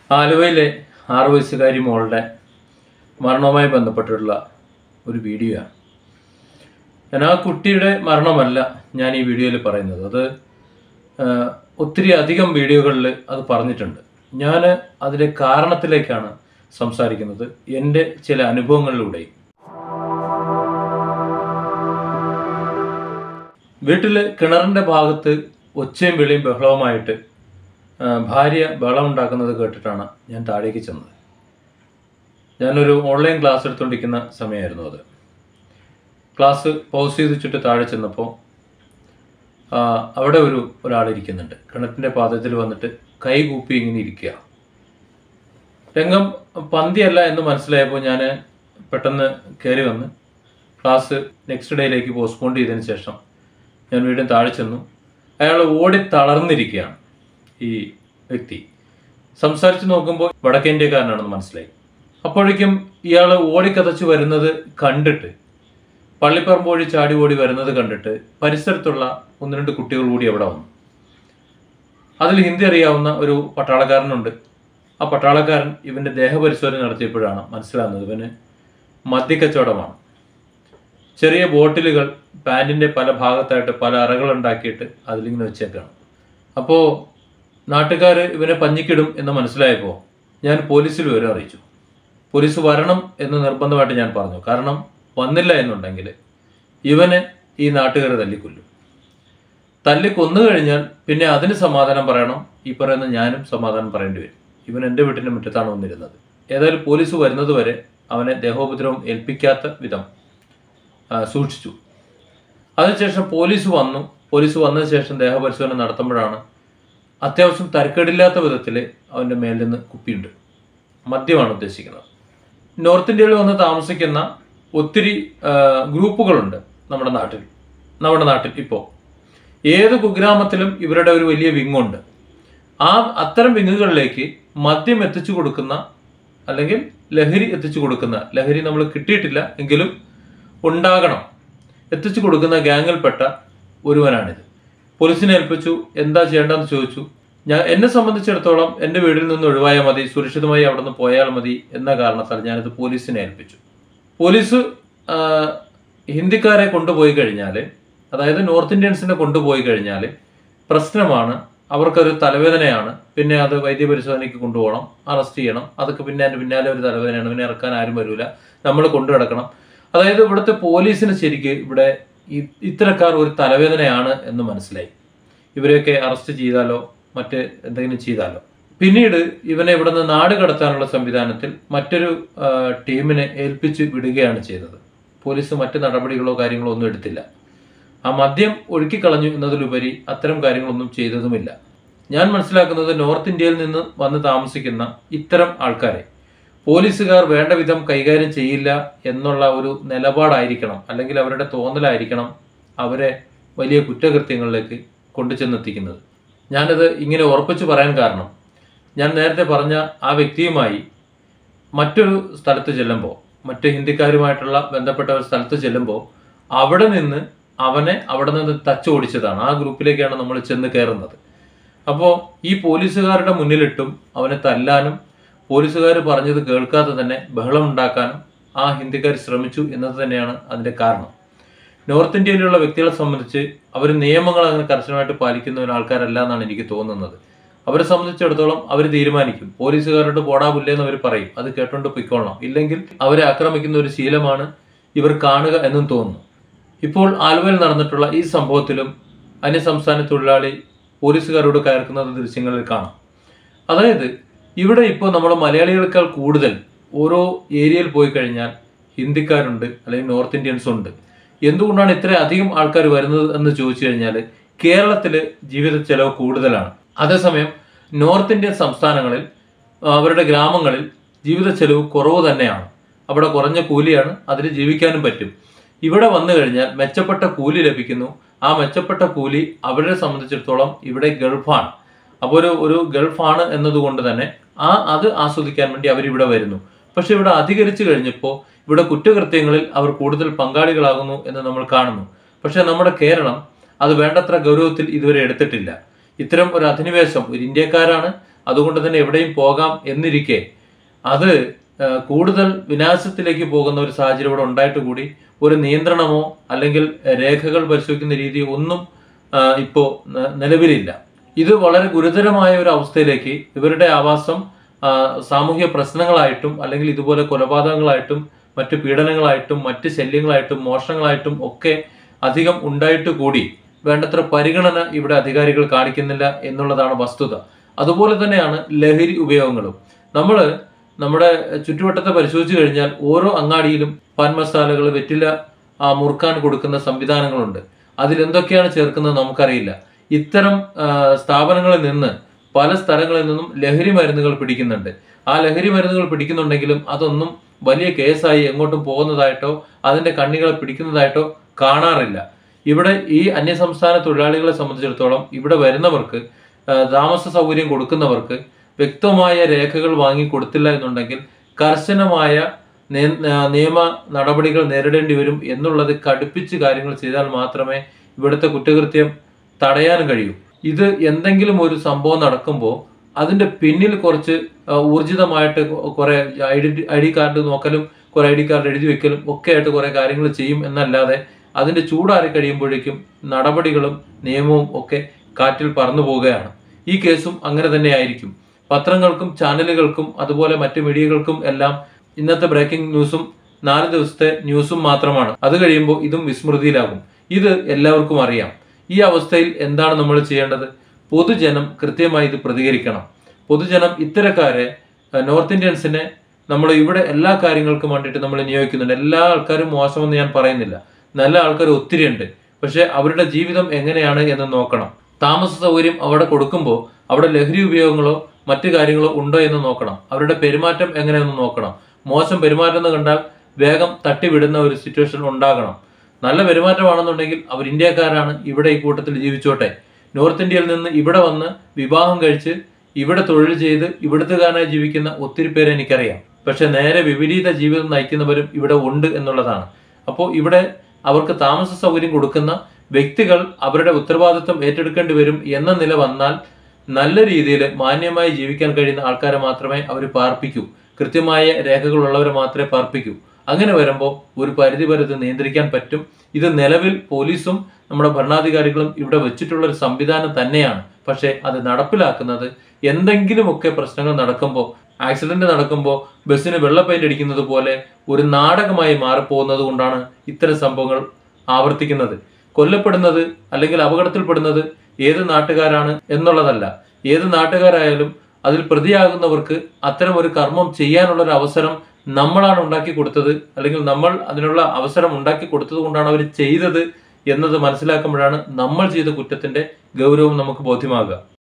ആലുവയിലെ ആറു വയസ്സുകാരി മോളുടെ മരണവുമായി ബന്ധപ്പെട്ടിട്ടുള്ള ഒരു വീഡിയോ ആണ് ഞാൻ ആ കുട്ടിയുടെ മരണമല്ല ഞാൻ ഈ വീഡിയോയിൽ പറയുന്നത് അത് ആ, ഒത്തിരി അധികം വീഡിയോകളിൽ അത് പറഞ്ഞിട്ടുണ്ട് ഞാൻ അതിൻ്റെ കാരണത്തിലേക്കാണ് സംസാരിക്കുന്നത് എൻ്റെ ചില അനുഭവങ്ങളിലൂടെയും വീട്ടിൽ കിണറിൻ്റെ ഭാഗത്ത് ഒച്ചയും വിളിയും ബഹളവുമായിട്ട് ആ, ഭാര്യ ബഹളം ഉണ്ടാക്കുന്നത് കേട്ടിട്ടാണ് ഞാൻ താഴേക്ക് ചെന്നത് ഞാനൊരു ഓൺലൈൻ ക്ലാസ് എടുത്തുകൊണ്ടിരിക്കുന്ന സമയമായിരുന്നു അത് ക്ലാസ് പൗസ് ചെയ്ത് വെച്ചിട്ട് താഴെ ചെന്നപ്പോൾ ആ, അവിടെ ഒരു ഒരാൾ ഇരിക്കുന്നുണ്ട് കിണറ്റിൻ്റെ പാദത്തിൽ വന്നിട്ട് കൈ കൂപ്പി ഇങ്ങനെ ഇരിക്കുക രംഗം പന്തിയല്ല എന്ന് മനസ്സിലായപ്പോൾ ഞാൻ പെട്ടെന്ന് കയറി വന്ന് ക്ലാസ് നെക്സ്റ്റ് ഡേയിലേക്ക് പോസ്റ്റ്പോൺ ചെയ്തതിന് ശേഷം ഞാൻ വീണ്ടും താഴെ ചെന്നു അയാൾ ഓടി തളർന്നിരിക്കുകയാണ് ഈ വ്യക്തി സംസാരിച്ച് നോക്കുമ്പോൾ വടക്കേ ഇന്ത്യക്കാരനാണെന്ന് മനസ്സിലായി അപ്പോഴേക്കും ഇയാൾ ഓടിക്കതച്ച് വരുന്നത് കണ്ടിട്ട് പള്ളിപ്പറമ്പ് വഴി ചാടി ഓടി വരുന്നത് കണ്ടിട്ട് പരിസരത്തുള്ള ഒന്ന് രണ്ട് കുട്ടികൾ കൂടി അവിടെ വന്നു അതിൽ ഹിന്ദി അറിയാവുന്ന ഒരു പട്ടാളക്കാരനുണ്ട് ആ പട്ടാളക്കാരൻ ഇവന്റെ ദേഹപരിശോധന നടത്തിയപ്പോഴാണ് മനസ്സിലാകുന്നത് ഇവന് മദ്യക്കച്ചവടമാണ് ചെറിയ ബോട്ടിലുകൾ പാൻറ്റിൻ്റെ പല ഭാഗത്തായിട്ട് പല അറകൾ ഉണ്ടാക്കിയിട്ട് അതിലിങ്ങനെ വെച്ചേക്കാണ് അപ്പോൾ നാട്ടുകാർ ഇവനെ പഞ്ഞിക്കിടും എന്ന് മനസ്സിലായപ്പോൾ ഞാൻ പോലീസിൽ വിവരം അറിയിച്ചു പോലീസ് വരണം എന്ന് നിർബന്ധമായിട്ട് ഞാൻ പറഞ്ഞു കാരണം വന്നില്ല എന്നുണ്ടെങ്കിൽ ഇവനെ ഈ നാട്ടുകാർ തല്ലിക്കൊല്ലും തല്ലി കൊന്നു കഴിഞ്ഞാൽ പിന്നെ അതിന് സമാധാനം പറയണം ഈ പറയുന്ന ഞാനും സമാധാനം പറയേണ്ടി വരും ഇവൻ എൻ്റെ വീട്ടിൻ്റെ മുറ്റത്താണ് വന്നിരുന്നത് ഏതായാലും പോലീസ് വരുന്നത് വരെ അവനെ ദേഹോപദ്രവം ഏൽപ്പിക്കാത്ത വിധം ആ, സൂക്ഷിച്ചു അതിനുശേഷം പോലീസ് വന്നു പോലീസ് വന്നതിന് ശേഷം ദേഹപരിശോധന നടത്തുമ്പോഴാണ് അത്യാവശ്യം തരക്കേടില്ലാത്ത വിധത്തിൽ അവൻ്റെ മേലിൽ നിന്ന് കുപ്പിയുണ്ട് മദ്യമാണ് ഉദ്ദേശിക്കുന്നത് നോർത്ത് ഇന്ത്യയിൽ വന്ന് താമസിക്കുന്ന ഒത്തിരി ആ, ഗ്രൂപ്പുകളുണ്ട് നമ്മുടെ നാട്ടിൽ നമ്മുടെ നാട്ടിൽ ഇപ്പോൾ ഏത് കുഗ്രാമത്തിലും ഇവരുടെ ഒരു വലിയ വിങ്ങുണ്ട് ആ അത്തരം വിങ്ങുകളിലേക്ക് മദ്യം എത്തിച്ചു കൊടുക്കുന്ന അല്ലെങ്കിൽ ലഹരി എത്തിച്ചു കൊടുക്കുന്ന ലഹരി നമ്മൾ കിട്ടിയിട്ടില്ല എങ്കിലും ഉണ്ടാകണം എത്തിച്ചു കൊടുക്കുന്ന ഗ്യാങ്ങിൽപ്പെട്ട ഒരുവനാണിത് പോലീസിനെ ഏൽപ്പിച്ചു എന്താ ചെയ്യേണ്ടതെന്ന് ചോദിച്ചു ഞാൻ എന്നെ സംബന്ധിച്ചിടത്തോളം എൻ്റെ വീട്ടിൽ നിന്ന് ഒഴിവായാൽ മതി സുരക്ഷിതമായി അവിടെ നിന്ന് പോയാൽ മതി എന്ന കാരണത്താൽ ഞാനിത് പോലീസിനെ ഏൽപ്പിച്ചു പോലീസ് ആ, ഹിന്ദിക്കാരെ കൊണ്ടുപോയി കഴിഞ്ഞാൽ അതായത് നോർത്ത് ഇന്ത്യൻസിനെ കൊണ്ടുപോയി കഴിഞ്ഞാൽ പ്രശ്നമാണ് അവർക്കൊരു തലവേദനയാണ് പിന്നെ അത് വൈദ്യപരിശോധനയ്ക്ക് കൊണ്ടുപോകണം അറസ്റ്റ് ചെയ്യണം അതൊക്കെ പിന്നെ അതിൻ്റെ പിന്നാലെ ഒരു തലവേദനയാണ് പിന്നെ ഇറക്കാൻ ആരും വരില്ല നമ്മൾ കൊണ്ടു കിടക്കണം അതായത് ഇവിടുത്തെ പോലീസിന് ശരിക്ക് ഇവിടെ ഇ- ഇത്തരക്കാർ ഒരു തലവേദനയാണ് എന്ന് മനസ്സിലായി ഇവരെയൊക്കെ അറസ്റ്റ് ചെയ്താലോ മറ്റ് എന്തെങ്കിലും ചെയ്താലോ പിന്നീട് ഇവനെ ഇവിടെ നിന്ന് നാട് കടത്താനുള്ള സംവിധാനത്തിൽ മറ്റൊരു ആ, ടീമിനെ ഏൽപ്പിച്ച് വിടുകയാണ് ചെയ്തത് പോലീസ് മറ്റ് നടപടികളോ കാര്യങ്ങളോ ഒന്നും എടുത്തില്ല ആ മദ്യം ഒഴുക്കിക്കളഞ്ഞു എന്നതിലുപരി അത്തരം കാര്യങ്ങളൊന്നും ചെയ്തതുമില്ല ഞാൻ മനസ്സിലാക്കുന്നത് നോർത്ത് ഇന്ത്യയിൽ നിന്ന് വന്ന് താമസിക്കുന്ന ഇത്തരം ആൾക്കാരെ പോലീസുകാർ വേണ്ട വിധം കൈകാര്യം ചെയ്യില്ല എന്നുള്ള ഒരു നിലപാടായിരിക്കണം അല്ലെങ്കിൽ അവരുടെ തോന്നലായിരിക്കണം അവരെ വലിയ കുറ്റകൃത്യങ്ങളിലേക്ക് കൊണ്ടുചെന്നെത്തിക്കുന്നത് ഞാനത് ഇങ്ങനെ ഉറപ്പിച്ച് പറയാൻ കാരണം ഞാൻ നേരത്തെ പറഞ്ഞ ആ വ്യക്തിയുമായി മറ്റൊരു സ്ഥലത്ത് ചെല്ലുമ്പോൾ മറ്റ് ഹിന്ദിക്കാരുമായിട്ടുള്ള ബന്ധപ്പെട്ട ഒരു സ്ഥലത്ത് ചെല്ലുമ്പോൾ അവിടെ നിന്ന് അവനെ അവിടെ നിന്ന് തച്ച് ഓടിച്ചതാണ് ആ ഗ്രൂപ്പിലേക്കാണ് നമ്മൾ ചെന്ന് കയറുന്നത് അപ്പോൾ ഈ പോലീസുകാരുടെ മുന്നിലിട്ടും അവനെ തല്ലാനും പോലീസുകാർ പറഞ്ഞത് കേൾക്കാതെ തന്നെ ബഹളം ഉണ്ടാക്കാനും ആ ഹിന്ദിക്കാർ ശ്രമിച്ചു എന്നത് തന്നെയാണ് അതിൻ്റെ കാരണം നോർത്ത് ഇന്ത്യയിലുള്ള വ്യക്തികളെ സംബന്ധിച്ച് അവർ നിയമങ്ങൾ അങ്ങനെ കർശനമായിട്ട് പാലിക്കുന്ന ഒരു ആൾക്കാരല്ല എന്നാണ് എനിക്ക് തോന്നുന്നത് അവരെ സംബന്ധിച്ചിടത്തോളം അവർ തീരുമാനിക്കും പോലീസുകാരോട് പോടാ പുല്ലേന്ന് അവർ പറയും അത് കേട്ടോണ്ട് പൊയ്ക്കൊള്ളണം ഇല്ലെങ്കിൽ അവരെ ആക്രമിക്കുന്ന ഒരു ശീലമാണ് ഇവർ കാണുക എന്നും തോന്നുന്നു ഇപ്പോൾ ആലുവയിൽ നടന്നിട്ടുള്ള ഈ സംഭവത്തിലും അന്യസംസ്ഥാന തൊഴിലാളി പോലീസുകാരോട് കയർക്കുന്നത് ദൃശ്യങ്ങളിൽ കാണാം അതായത് ഇവിടെ ഇപ്പോൾ നമ്മൾ മലയാളികളെക്കാൾ കൂടുതൽ ഓരോ ഏരിയയിൽ പോയി കഴിഞ്ഞാൽ ഹിന്ദിക്കാരുണ്ട് അല്ലെങ്കിൽ നോർത്ത് ഇന്ത്യൻസ് ഉണ്ട് എന്തുകൊണ്ടാണ് ഇത്ര അധികം ആൾക്കാർ വരുന്നത് എന്ന് ചോദിച്ചു കഴിഞ്ഞാൽ കേരളത്തിൽ ജീവിത ചെലവ് കൂടുതലാണ് അതേസമയം നോർത്ത് ഇന്ത്യൻ സംസ്ഥാനങ്ങളിൽ ആ, അവരുടെ ഗ്രാമങ്ങളിൽ ജീവിത ചെലവ് കുറവ് തന്നെയാണ് അവിടെ കുറഞ്ഞ കൂലിയാണ് അതിന് ജീവിക്കാനും പറ്റും ഇവിടെ വന്നു കഴിഞ്ഞാൽ മെച്ചപ്പെട്ട കൂലി ലഭിക്കുന്നു ആ മെച്ചപ്പെട്ട കൂലി അവരെ സംബന്ധിച്ചിടത്തോളം ഇവിടെ ഗൾഫാണ് അപ്പോൾ ഒരു ഒരു ഗൾഫാണ് എന്നതുകൊണ്ട് തന്നെ ആ അത് ആസ്വദിക്കാൻ വേണ്ടി അവരിവിടെ വരുന്നു പക്ഷെ ഇവിടെ അധികരിച്ചു കഴിഞ്ഞപ്പോൾ ഇവിടെ കുറ്റകൃത്യങ്ങളിൽ അവർ കൂടുതൽ പങ്കാളികളാകുന്നു എന്ന് നമ്മൾ കാണുന്നു പക്ഷെ നമ്മുടെ കേരളം അത് വേണ്ടത്ര ഗൗരവത്തിൽ ഇതുവരെ എടുത്തിട്ടില്ല ഇത്തരം ഒരു അധിനിവേശം ഒരു ഇന്ത്യക്കാരാണ് അതുകൊണ്ട് തന്നെ എവിടെയും പോകാം എന്നിരിക്കെ അത് ആ, കൂടുതൽ വിനാശത്തിലേക്ക് പോകുന്ന ഒരു സാഹചര്യം ഇവിടെ ഉണ്ടായിട്ട് കൂടി ഒരു നിയന്ത്രണമോ അല്ലെങ്കിൽ രേഖകൾ പരിശോധിക്കുന്ന രീതി ഒന്നും ആ, ഇപ്പോ ന- നിലവിലില്ല ഇത് വളരെ ഗുരുതരമായ ഒരു അവസ്ഥയിലേക്ക് ഇവരുടെ ആവാസം ആ, സാമൂഹ്യ പ്രശ്നങ്ങളായിട്ടും അല്ലെങ്കിൽ ഇതുപോലെ കൊലപാതകങ്ങളായിട്ടും മറ്റു പീഡനങ്ങളായിട്ടും മറ്റ് ശല്യങ്ങളായിട്ടും മോഷണങ്ങളായിട്ടും ഒക്കെ അധികം ഉണ്ടായിട്ട് കൂടി വേണ്ടത്ര പരിഗണന ഇവിടെ അധികാരികൾ കാണിക്കുന്നില്ല എന്നുള്ളതാണ് വസ്തുത അതുപോലെ തന്നെയാണ് ലഹരി ഉപയോഗങ്ങളും നമ്മൾ നമ്മുടെ ചുറ്റുവട്ടത്തെ പരിശോധിച്ചു കഴിഞ്ഞാൽ ഓരോ അങ്ങാടിയിലും പാൻ മസാലകൾ വെറ്റില ആ, മുറുക്കാൻ കൊടുക്കുന്ന സംവിധാനങ്ങളുണ്ട് അതിലെന്തൊക്കെയാണ് ചേർക്കുന്നത് നമുക്കറിയില്ല ഇത്തരം ആ, സ്ഥാപനങ്ങളിൽ നിന്ന് പല സ്ഥലങ്ങളിൽ നിന്നും ലഹരി മരുന്നുകൾ പിടിക്കുന്നുണ്ട് ആ ലഹരി മരുന്നുകൾ പിടിക്കുന്നുണ്ടെങ്കിലും അതൊന്നും വലിയ കേസായി എങ്ങോട്ടും പോകുന്നതായിട്ടോ അതിന്റെ കണ്ണികളെ പിടിക്കുന്നതായിട്ടോ കാണാറില്ല ഇവിടെ ഈ അന്യസംസ്ഥാന തൊഴിലാളികളെ സംബന്ധിച്ചിടത്തോളം ഇവിടെ വരുന്നവർക്ക് ആ, താമസ സൗകര്യം കൊടുക്കുന്നവർക്ക് വ്യക്തമായ രേഖകൾ വാങ്ങി കൊടുത്തില്ല എന്നുണ്ടെങ്കിൽ കർശനമായ നേ- ആ, നിയമ നടപടികൾ നേരിടേണ്ടി വരും എന്നുള്ളത് കടുപ്പിച്ച് കാര്യങ്ങൾ ചെയ്താൽ മാത്രമേ ഇവിടുത്തെ കുറ്റകൃത്യം തടയാൻ കഴിയൂ ഇത് എന്തെങ്കിലും ഒരു സംഭവം നടക്കുമ്പോൾ അതിന്റെ പിന്നിൽ കുറച്ച് ആ, ഊർജിതമായിട്ട് കൊ- കുറെ I D I D card നോക്കലും കുറെ ഐ ഡി കാർഡ് എഴുതി വെക്കലും ഒക്കെ ആയിട്ട് കുറെ കാര്യങ്ങൾ ചെയ്യും എന്നല്ലാതെ അതിന്റെ ചൂടാറി കഴിയുമ്പോഴേക്കും നടപടികളും നിയമവും ഒക്കെ കാറ്റിൽ പറന്നു പോവുകയാണ് ഈ കേസും അങ്ങനെ തന്നെ ആയിരിക്കും പത്രങ്ങൾക്കും ചാനലുകൾക്കും അതുപോലെ മറ്റു മീഡിയകൾക്കും എല്ലാം ഇന്നത്തെ ബ്രേക്കിംഗ് ന്യൂസും നാല് ദിവസത്തെ ന്യൂസും മാത്രമാണ് അത് കഴിയുമ്പോൾ ഇതും വിസ്മൃതിയിലാകും ഇത് എല്ലാവർക്കും അറിയാം ഈ അവസ്ഥയിൽ എന്താണ് നമ്മൾ ചെയ്യേണ്ടത് പൊതുജനം കൃത്യമായി ഇത് പ്രതികരിക്കണം പൊതുജനം ഇത്തരക്കാരെ അഹ് നോർത്ത് ഇന്ത്യൻസിനെ നമ്മൾ ഇവിടെ എല്ലാ കാര്യങ്ങൾക്കും വേണ്ടിയിട്ട് നമ്മൾ നിയോഗിക്കുന്നുണ്ട് എല്ലാ ആൾക്കാരും മോശമെന്ന് ഞാൻ പറയുന്നില്ല നല്ല ആൾക്കാർ ഒത്തിരി ഉണ്ട് പക്ഷെ അവരുടെ ജീവിതം എങ്ങനെയാണ് എന്ന് നോക്കണം താമസ സൗകര്യം അവിടെ കൊടുക്കുമ്പോൾ അവിടെ ലഹരി ഉപയോഗങ്ങളോ മറ്റു കാര്യങ്ങളോ ഉണ്ടോ എന്ന് നോക്കണം അവരുടെ പെരുമാറ്റം എങ്ങനെയെന്ന് നോക്കണം മോശം പെരുമാറ്റം എന്ന് കണ്ടാൽ വേഗം തട്ടിവിടുന്ന ഒരു സിറ്റുവേഷൻ ഉണ്ടാകണം നല്ല പെരുമാറ്റമാണെന്നുണ്ടെങ്കിൽ അവർ ഇന്ത്യക്കാരാണ് ഇവിടെ ഈ കൂട്ടത്തിൽ ജീവിച്ചോട്ടെ നോർത്ത് ഇന്ത്യയിൽ നിന്ന് ഇവിടെ വന്ന് വിവാഹം കഴിച്ച് ഇവിടെ തൊഴിൽ ചെയ്ത് ഇവിടുത്തുകാരനായി ജീവിക്കുന്ന ഒത്തിരി പേരെ എനിക്കറിയാം പക്ഷെ നേരെ വിപരീത ജീവിതം നയിക്കുന്നവരും ഇവിടെ ഉണ്ട് എന്നുള്ളതാണ് അപ്പോൾ ഇവിടെ അവർക്ക് താമസ സൗകര്യം കൊടുക്കുന്ന വ്യക്തികൾ അവരുടെ ഉത്തരവാദിത്വം ഏറ്റെടുക്കേണ്ടി വരും എന്ന നില വന്നാൽ നല്ല രീതിയിൽ മാന്യമായി ജീവിക്കാൻ കഴിയുന്ന ആൾക്കാരെ മാത്രമേ അവർ പാർപ്പിക്കൂ കൃത്യമായ രേഖകളുള്ളവരെ മാത്രമേ പാർപ്പിക്കൂ അങ്ങനെ വരുമ്പോൾ ഒരു പരിധി വരെ ഇത് നിയന്ത്രിക്കാൻ പറ്റും ഇത് നിലവിൽ പോലീസും നമ്മുടെ ഭരണാധികാരികളും ഇവിടെ വെച്ചിട്ടുള്ള ഒരു സംവിധാനം തന്നെയാണ് പക്ഷേ അത് നടപ്പിലാക്കുന്നത് എന്തെങ്കിലുമൊക്കെ പ്രശ്നങ്ങൾ നടക്കുമ്പോൾ ആക്സിഡന്റ് നടക്കുമ്പോൾ ബസ്സിന് വെള്ള പെയിന്റ് അടിക്കുന്നത് പോലെ ഒരു നാടകമായി മാറിപ്പോകുന്നത് കൊണ്ടാണ് ഇത്തരം സംഭവങ്ങൾ ആവർത്തിക്കുന്നത് കൊല്ലപ്പെടുന്നത് അല്ലെങ്കിൽ അപകടത്തിൽപ്പെടുന്നത് ഏത് നാട്ടുകാരാണ് എന്നുള്ളതല്ല ഏത് നാട്ടുകാരായാലും അതിൽ പ്രതിയാകുന്നവർക്ക് അത്തരം ഒരു കർമ്മം ചെയ്യാനുള്ള ഒരു അവസരം നമ്മളാണ് ഉണ്ടാക്കി കൊടുത്തത് അല്ലെങ്കിൽ നമ്മൾ അതിനുള്ള അവസരം ഉണ്ടാക്കി കൊടുത്തത് കൊണ്ടാണ് അവർ ചെയ്തത് എന്നത് മനസ്സിലാക്കുമ്പോഴാണ് നമ്മൾ ചെയ്ത കുറ്റത്തിന്റെ ഗൗരവം നമുക്ക് ബോധ്യമാകുക